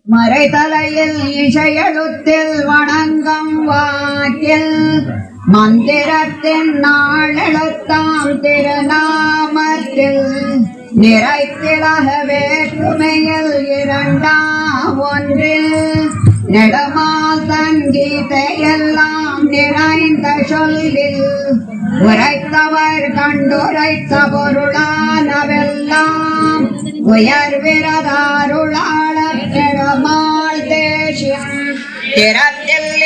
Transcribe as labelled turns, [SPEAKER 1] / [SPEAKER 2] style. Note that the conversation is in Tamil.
[SPEAKER 1] மறைதலையில் இசையெழுத்தில் வணங்கம் வாக்கில் மந்திரத்தின் நாளெழுத்தாம் திருநாமத்தில் நிறைத்திலக வேற்றுமையில் இரண்டாம் ஒன்றில் நெடுமால் தங்கீதையெல்லாம் நிறைந்த சொல்லில் உரைத்தவர் கண்டுரைத்த பொருளானவெல்லாம் உயர்விரதாருளாளர் பெருமாள் தேசியம் திறத்தில்